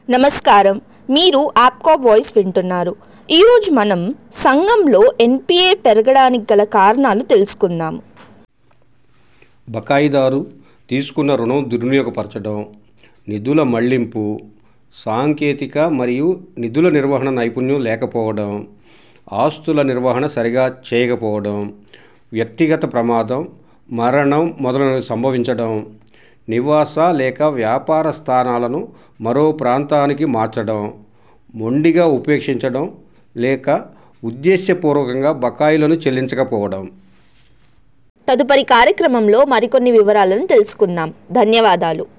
నమస్కారం మీరు ఆప్కో వాయిస్ వింటున్నారు ఈరోజు మనం సంఘంలో ఎన్పిఏ పెరగడానికి గల కారణాలు తెలుసుకుందాం బకాయిదారు తీసుకున్న రుణం దుర్వినియోగపరచడం నిధుల మళ్లింపు సాంకేతిక మరియు నిధుల నిర్వహణ నైపుణ్యం లేకపోవడం ఆస్తుల నిర్వహణ సరిగా చేయకపోవడం వ్యక్తిగత ప్రమాదం మరణం మొదలైనవి సంభవించడం నివాస లేక వ్యాపార స్థానాలను మరో ప్రాంతానికి మార్చడం మొండిగా ఉపేక్షించడం లేక ఉద్దేశ్యపూర్వకంగా బకాయిలను చెల్లించకపోవడం తదుపరి కార్యక్రమంలో మరికొన్ని వివరాలను తెలుసుకుందాం ధన్యవాదాలు